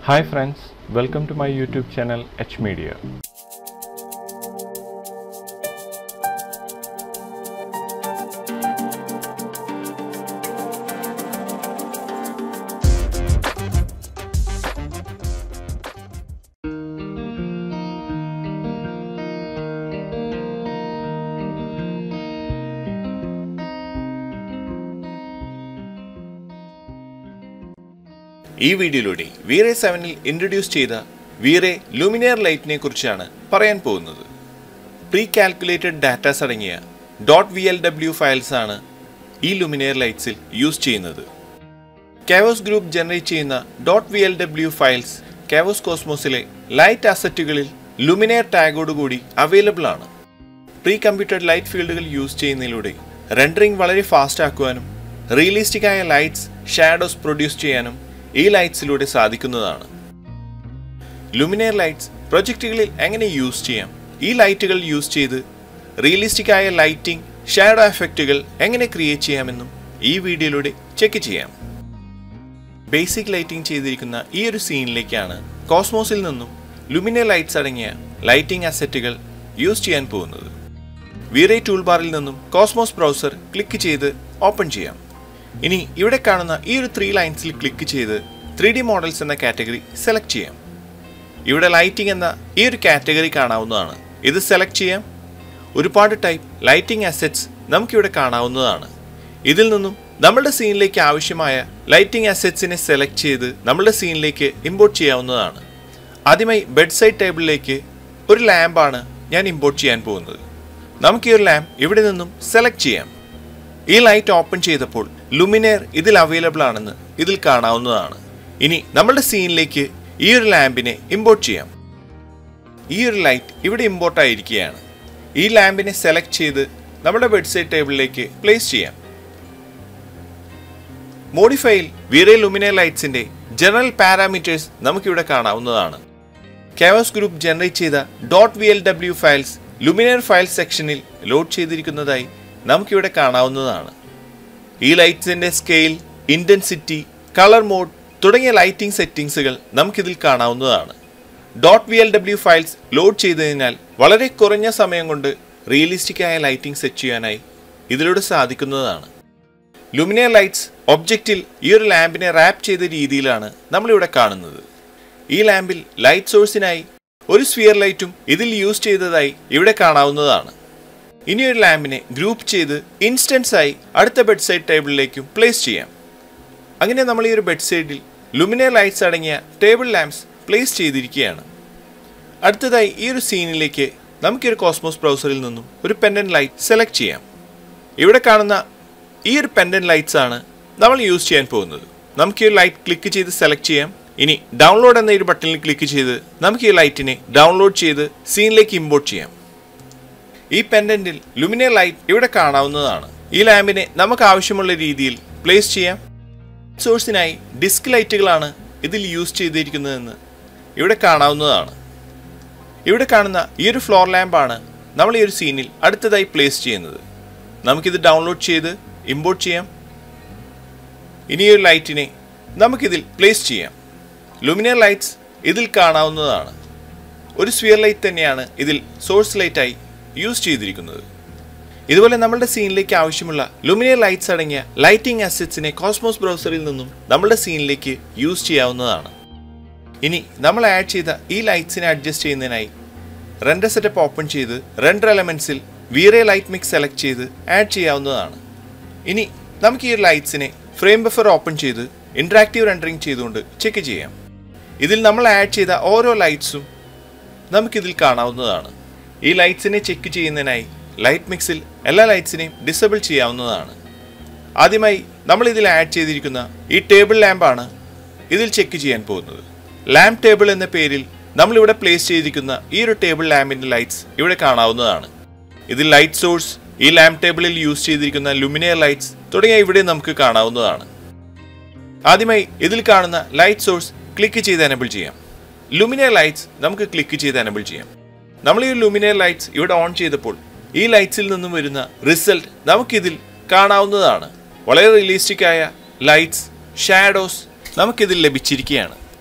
Hi friends, welcome to my YouTube channel H Media. ഈ വീഡിയോയിലൂടെ വീറെ സെവനിൽ ഇൻട്രൊഡ്യൂസ് ചെയ്ത വീറെ ലൂമിനിയർ ലൈറ്റിനെ കുറിച്ചാണ് പറയാൻ പോകുന്നത് പ്രീ കാൽക്കുലേറ്റഡ് ഡാറ്റാസ് അടങ്ങിയ dot V L W files ആണ് ഈ ലൂമിനിയർ ലൈറ്റ്സിൽ യൂസ് ചെയ്യുന്നത് കാവോസ് ഗ്രൂപ്പ് ജനറേറ്റ് ചെയ്യുന്ന dot V L W files Chaos കോസ്മോസിലെ ലൈറ്റ് അസറ്റുകളിൽ ലുമിനിയർ ടാഗോടുകൂടി അവൈലബിൾ ആണ് പ്രീ കമ്പ്യൂട്ടഡ് ലൈറ്റ് ഫീൽഡുകൾ യൂസ് ചെയ്യുന്നതിലൂടെ റെൻഡറിംഗ് വളരെ ഫാസ്റ്റ് ആക്കുവാനും റിയലിസ്റ്റിക് ആയ ലൈറ്റ്സ് ഷാഡോസ് പ്രൊഡ്യൂസ് ചെയ്യാനും ഈ ലൈറ്റ്സിലൂടെ സാധിക്കുന്നതാണ് ലുമിനിയർ ലൈറ്റ്സ് പ്രൊജക്റ്റുകളിൽ എങ്ങനെ യൂസ് ചെയ്യാം ഈ ലൈറ്റുകൾ യൂസ് ചെയ്ത് റിയലിസ്റ്റിക് ആയ ലൈറ്റിംഗ് ഷാഡോ എഫക്റ്റുകൾ എങ്ങനെ ക്രിയേറ്റ് ചെയ്യാമെന്നും ഈ വീഡിയോയിലൂടെ ചെക്ക് ചെയ്യാം ബേസിക് ലൈറ്റിംഗ് ചെയ്തിരിക്കുന്ന ഈ ഒരു സീനിലേക്കാണ് കോസ്മോസിൽ നിന്നും ലുമിനിയർ ലൈറ്റ്സ് അടങ്ങിയ ലൈറ്റിംഗ് അസറ്റുകൾ യൂസ് ചെയ്യാൻ പോകുന്നത് വീറേ ടൂൾ ബാറിൽ നിന്നും കോസ്മോസ് ബ്രൗസർ ക്ലിക്ക് ചെയ്ത് ഓപ്പൺ ചെയ്യാം ഇനി ഇവിടെ കാണുന്ന ഈ ഒരു ത്രീ ലൈൻസിൽ ക്ലിക്ക് ചെയ്ത് ത്രീ ഡി മോഡൽസ് എന്ന കാറ്റഗറി സെലക്ട് ചെയ്യാം ഇവിടെ ലൈറ്റിംഗ് എന്ന ഈ ഒരു കാറ്റഗറി കാണാവുന്നതാണ് ഇത് സെലക്ട് ചെയ്യാം ഒരുപാട് ടൈപ്പ് ലൈറ്റിംഗ് അസറ്റ്സ് നമുക്കിവിടെ കാണാവുന്നതാണ് ഇതിൽ നിന്നും നമ്മളുടെ സീനിലേക്ക് ആവശ്യമായ ലൈറ്റിംഗ് അസറ്റ്സിനെ സെലക്ട് ചെയ്ത് നമ്മളുടെ സീനിലേക്ക് ഇമ്പോർട്ട് ചെയ്യാവുന്നതാണ് ആദ്യമായി ബെഡ് സൈഡ് ടേബിളിലേക്ക് ഒരു ലാമ്പാണ് ഞാൻ ഇമ്പോർട്ട് ചെയ്യാൻ പോകുന്നത് നമുക്ക് ഈ ഒരു ലാമ്പ് ഇവിടെ നിന്നും സെലക്ട് ചെയ്യാം ഈ ലൈറ്റ് ഓപ്പൺ ചെയ്തപ്പോൾ ലുമിനെയർ ഇതിൽ അവൈലബിൾ ആണെന്ന് ഇതിൽ കാണാവുന്നതാണ് ഇനി നമ്മളുടെ സീനിലേക്ക് ഈ ഒരു ലാമ്പിനെ ഇമ്പോർട്ട് ചെയ്യാം ഈ ഒരു ലൈറ്റ് ഇവിടെ ഇമ്പോർട്ട് ആയിരിക്കുകയാണ് ഈ ലാമ്പിനെ സെലക്ട് ചെയ്ത് നമ്മുടെ വെബ്സൈറ്റ് ടേബിളിലേക്ക് പ്ലേസ് ചെയ്യാം മോഡിഫൈയിൽ വിറെ ലുമിനിയർ ലൈറ്റ്സിന്റെ ജനറൽ പാരാമീറ്റേഴ്സ് നമുക്കിവിടെ കാണാവുന്നതാണ് കാവോസ് ഗ്രൂപ്പ് ജനറേറ്റ് ചെയ്ത dot V L W files luminaire file സെക്ഷനിൽ ലോഡ് ചെയ്തിരിക്കുന്നതായി നമുക്കിവിടെ കാണാവുന്നതാണ് ഈ ലൈറ്റ്സിന്റെ സ്കെയിൽ ഇന്റൻസിറ്റി കളർ മോഡ് തുടങ്ങിയ ലൈറ്റിംഗ് സെറ്റിംഗ്സുകൾ നമുക്കിതിൽ കാണാവുന്നതാണ് dot V L W files load ചെയ്തതിനാൽ വളരെ കുറഞ്ഞ സമയം കൊണ്ട് റിയലിസ്റ്റിക് ആയ ലൈറ്റിംഗ് സെറ്റ് ചെയ്യാനായി ഇതിലൂടെ സാധിക്കുന്നതാണ് ലുമിനിയർ ലൈറ്റ്സ് ഒബ്ജക്റ്റിൽ ഈ ഒരു ലാമ്പിനെ റാപ്പ് ചെയ്ത രീതിയിലാണ് നമ്മളിവിടെ കാണുന്നത് ഈ ലാമ്പിൽ ലൈറ്റ് സോഴ്സിനായി ഒരു സ്ഫിയർ ലൈറ്റും ഇതിൽ യൂസ് ചെയ്തതായി ഇവിടെ കാണാവുന്നതാണ് ഇനി ഒരു ലാമ്പിനെ ഗ്രൂപ്പ് ചെയ്ത് ഇൻസ്റ്റൻസ് ആയി അടുത്ത ബെഡ് സൈഡ് ടേബിളിലേക്കും പ്ലേസ് ചെയ്യാം അങ്ങനെ നമ്മൾ ഈ ഒരു ബെഡ് സൈഡിൽ ലുമിനിയർ ലൈറ്റ്സ് അടങ്ങിയ ടേബിൾ ലാമ്പ്സ് പ്ലേസ് ചെയ്തിരിക്കുകയാണ് അടുത്തതായി ഈ ഒരു സീനിലേക്ക് നമുക്ക് ഈ ഒരു കോസ്മോസ് ബ്രൗസറിൽ നിന്നും ഒരു പെൻഡൻ ലൈറ്റ് സെലക്ട് ചെയ്യാം ഇവിടെ കാണുന്ന ഈ ഒരു പെൻഡൻ ലൈറ്റ്സ് ആണ് നമ്മൾ യൂസ് ചെയ്യാൻ പോകുന്നത് നമുക്ക് ഈ ലൈറ്റ് ക്ലിക്ക് ചെയ്ത് സെലക്ട് ചെയ്യാം ഇനി ഡൗൺലോഡ് എന്ന ഒരു ബട്ടണിൽ ക്ലിക്ക് ചെയ്ത് നമുക്ക് ഈ ലൈറ്റിനെ ഡൗൺലോഡ് ചെയ്ത് സീനിലേക്ക് ഇമ്പോർട്ട് ചെയ്യാം ഈ പെൻഡന്റിൽ ലുമിനിയർ ലൈറ്റ് ഇവിടെ കാണാവുന്നതാണ് ഈ ലാമ്പിനെ നമുക്ക് ആവശ്യമുള്ള രീതിയിൽ പ്ലേസ് ചെയ്യാം സോഴ്സിനായി ഡിസ്ക് ലൈറ്റുകളാണ് ഇതിൽ യൂസ് ചെയ്തിരിക്കുന്നതെന്ന് ഇവിടെ കാണാവുന്നതാണ് ഇവിടെ കാണുന്ന ഈ ഒരു ഫ്ലോർ ലാമ്പാണ് നമ്മൾ ഈ ഒരു സീനിൽ അടുത്തതായി പ്ലേസ് ചെയ്യുന്നത് നമുക്കിത് ഡൗൺലോഡ് ചെയ്ത് ഇമ്പോർട്ട് ചെയ്യാം ഇനി ഈ ഒരു ലൈറ്റിനെ നമുക്കിതിൽ പ്ലേസ് ചെയ്യാം ലുമിനിയർ ലൈറ്റ്സ് ഇതിൽ കാണാവുന്നതാണ് ഒരു സ്വിയർ ലൈറ്റ് തന്നെയാണ് ഇതിൽ സോഴ്സ് ലൈറ്റായി യൂസ് ചെയ്തിരിക്കുന്നത് ഇതുപോലെ നമ്മളുടെ സീനിലേക്ക് ആവശ്യമുള്ള ലുമിനിയർ ലൈറ്റ്സ് അടങ്ങിയ ലൈറ്റിംഗ് അസറ്റ്സിനെ കോസ്മോസ് ബ്രൗസറിൽ നിന്നും നമ്മളുടെ സീനിലേക്ക് യൂസ് ചെയ്യാവുന്നതാണ് ഇനി നമ്മൾ ആഡ് ചെയ്ത ഈ ലൈറ്റ്സിനെ അഡ്ജസ്റ്റ് ചെയ്യുന്നതിനായി റെൻഡർ സെറ്റപ്പ് ഓപ്പൺ ചെയ്ത് റെൻഡർ എലമെന്റ്സിൽ വീറെ ലൈറ്റ് മിക്സ് സെലക്ട് ചെയ്ത് ആഡ് ചെയ്യാവുന്നതാണ് ഇനി നമുക്ക് ഈ ലൈറ്റ്സിനെ ഫ്രെയിം ബഫർ ഓപ്പൺ ചെയ്ത് ഇന്ററാക്റ്റീവ് റെൻഡറിങ് ചെയ്തുകൊണ്ട് ചെക്ക് ചെയ്യാം ഇതിൽ നമ്മൾ ആഡ് ചെയ്ത ഓരോ ലൈറ്റ്സും നമുക്കിതിൽ കാണാവുന്നതാണ് ഈ ലൈറ്റ്സിനെ ചെക്ക് ചെയ്യുന്നതിനായി ലൈറ്റ് മിക്സിൽ എല്ലാ ലൈറ്റ്സിനെയും ഡിസബിൾ ചെയ്യാവുന്നതാണ് ആദ്യമായി നമ്മൾ ഇതിൽ ആഡ് ചെയ്തിരിക്കുന്ന ഈ ടേബിൾ ലാമ്പാണ് ഇതിൽ ചെക്ക് ചെയ്യാൻ പോകുന്നത് ലാമ്പ് ടേബിൾ എന്ന പേരിൽ നമ്മളിവിടെ പ്ലേസ് ചെയ്തിരിക്കുന്ന ഈ ഒരു ടേബിൾ ലാമ്പിന്റെ ലൈറ്റ്സ് ഇവിടെ കാണാവുന്നതാണ് ഇതിൽ ലൈറ്റ് സോഴ്സ് ഈ ലാമ്പ് ടേബിളിൽ യൂസ് ചെയ്തിരിക്കുന്ന ലുമിനിയർ ലൈറ്റ്സ് തുടങ്ങിയ ഇവിടെ നമുക്ക് കാണാവുന്നതാണ് ആദ്യമായി ഇതിൽ കാണുന്ന ലൈറ്റ് സോഴ്സ് ക്ലിക്ക് ചെയ്ത് എനബിൾ ചെയ്യാം ലുമിനിയർ ലൈറ്റ്സ് നമുക്ക് ക്ലിക്ക് ചെയ്ത് എനബിൾ ചെയ്യാം നമ്മൾ ഈ ലുമിനിയർ ലൈറ്റ്സ് ഇവിടെ ഓൺ ചെയ്തപ്പോൾ ഈ ലൈറ്റ്സിൽ നിന്നും വരുന്ന റിസൾട്ട് നമുക്കിതിൽ കാണാവുന്നതാണ് വളരെ റിയലിസ്റ്റിക് ആയ ലൈറ്റ്സ് ഷാഡോസ് നമുക്കിതിൽ ലഭിച്ചിരിക്കുകയാണ്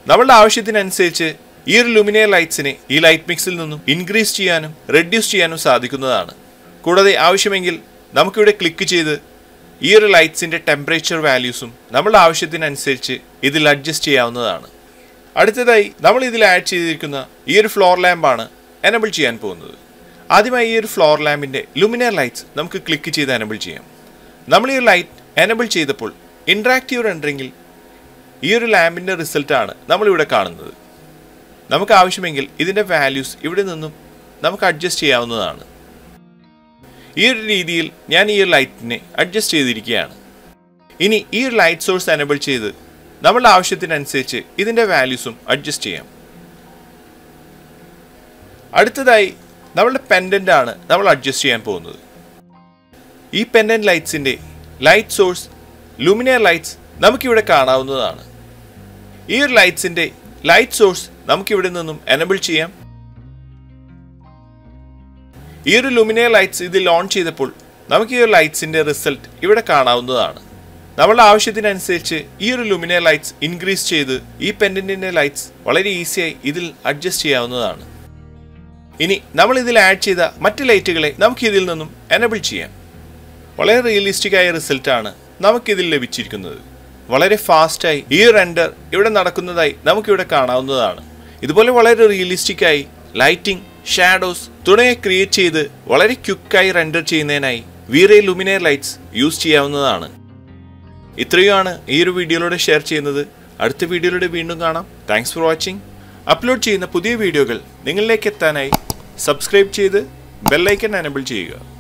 നമ്മളുടെ ആവശ്യത്തിനനുസരിച്ച് ഈ ഒരു ലുമിനിയർ ലൈറ്റ്സിനെ ഈ ലൈറ്റ് മിക്സിൽ നിന്നും ഇൻക്രീസ് ചെയ്യാനും റെഡ്യൂസ് ചെയ്യാനും സാധിക്കുന്നതാണ് കൂടാതെ ആവശ്യമെങ്കിൽ നമുക്കിവിടെ ക്ലിക്ക് ചെയ്ത് ഈ ഒരു ലൈറ്റ്സിൻ്റെ ടെമ്പറേച്ചർ വാല്യൂസും നമ്മളുടെ ആവശ്യത്തിനനുസരിച്ച് ഇതിൽ അഡ്ജസ്റ്റ് ചെയ്യാവുന്നതാണ് അടുത്തതായി നമ്മൾ ഇതിൽ ആഡ് ചെയ്തിരിക്കുന്ന ഈ ഒരു ഫ്ലോർ ലാമ്പാണ് എനബിൾ ചെയ്യാൻ പോകുന്നത് ആദ്യമായി ഈ ഒരു ഫ്ലോർ ലാമ്പിൻ്റെ ലുമിനിയർ ലൈറ്റ്സ് നമുക്ക് ക്ലിക്ക് ചെയ്ത് എനബിൾ ചെയ്യാം നമ്മൾ ഈ ഒരു ലൈറ്റ് എനബിൾ ചെയ്തപ്പോൾ ഇൻട്രാക്റ്റീവ് റെൻഡറിങ്ങിൽ ഈ ഒരു ലാമ്പിൻ്റെ റിസൾട്ടാണ് നമ്മളിവിടെ കാണുന്നത് നമുക്ക് ആവശ്യമെങ്കിൽ ഇതിൻ്റെ വാല്യൂസ് ഇവിടെ നിന്നും നമുക്ക് അഡ്ജസ്റ്റ് ചെയ്യാവുന്നതാണ് ഈ ഒരു രീതിയിൽ ഞാൻ ഈ ഒരു ലൈറ്റിനെ അഡ്ജസ്റ്റ് ചെയ്തിരിക്കുകയാണ് ഇനി ഈ ഒരു ലൈറ്റ് സോഴ്സ് എനബിൾ ചെയ്ത് നമ്മളുടെ ആവശ്യത്തിനനുസരിച്ച് ഇതിൻ്റെ വാല്യൂസും അഡ്ജസ്റ്റ് ചെയ്യാം അടുത്തതായി നമ്മളുടെ പെൻഡൻ്റ് ആണ് നമ്മൾ അഡ്ജസ്റ്റ് ചെയ്യാൻ പോകുന്നത് ഈ പെൻഡൻ്റ് ലൈറ്റ്സിൻ്റെ ലൈറ്റ് സോഴ്സ് ലൂമിനിയർ ലൈറ്റ്സ് നമുക്കിവിടെ കാണാവുന്നതാണ് ഈ ഒരു ലൈറ്റ്സിൻ്റെ ലൈറ്റ് സോഴ്സ് നമുക്കിവിടെ നിന്നും എനബിൾ ചെയ്യാം ഈ ഒരു ലുമിനിയർ ലൈറ്റ്സ് ഇതിൽ ഓൺ ചെയ്തപ്പോൾ നമുക്ക് ഈ ഒരു ലൈറ്റ്സിൻ്റെ റിസൾട്ട് ഇവിടെ കാണാവുന്നതാണ് നമ്മളുടെ ആവശ്യത്തിനനുസരിച്ച് ഈ ഒരു ലുമിനിയർ ലൈറ്റ്സ് ഇൻക്രീസ് ചെയ്ത് ഈ പെൻഡൻറ്റിൻ്റെ ലൈറ്റ്സ് വളരെ ഈസിയായി ഇതിൽ അഡ്ജസ്റ്റ് ചെയ്യാവുന്നതാണ് ഇനി നമ്മൾ ഇതിൽ ആഡ് ചെയ്ത മറ്റ് ലൈറ്റുകളെ നമുക്ക് ഇതിൽ നിന്നും എനബിൾ ചെയ്യാം വളരെ റിയലിസ്റ്റിക് ആയ റിസൾട്ടാണ് നമുക്കിതിൽ ലഭിച്ചിരിക്കുന്നത് വളരെ ഫാസ്റ്റായി ഈ റെൻഡർ ഇവിടെ നടക്കുന്നതായി നമുക്കിവിടെ കാണാവുന്നതാണ് ഇതുപോലെ വളരെ റിയലിസ്റ്റിക് ആയി ലൈറ്റിംഗ് ഷാഡോസ് തുടങ്ങിയ ക്രിയേറ്റ് ചെയ്ത് വളരെ ക്വിക്കായി റെൻഡർ ചെയ്യുന്നതിനായി വീറേ ലുമിനിയർ ലൈറ്റ്സ് യൂസ് ചെയ്യാവുന്നതാണ് ഇത്രയുമാണ് ഈ ഒരു വീഡിയോയിലൂടെ ഷെയർ ചെയ്യുന്നത് അടുത്ത വീഡിയോയിലൂടെ വീണ്ടും കാണാം താങ്ക്സ് ഫോർ വാച്ചിങ് അപ്ലോഡ് ചെയ്യുന്ന പുതിയ വീഡിയോകൾ നിങ്ങളിലേക്ക് എത്താനായി സബ്സ്ക്രൈബ് ചെയ്ത് ബെല്ലൈക്കൺ എനബിൾ ചെയ്യുക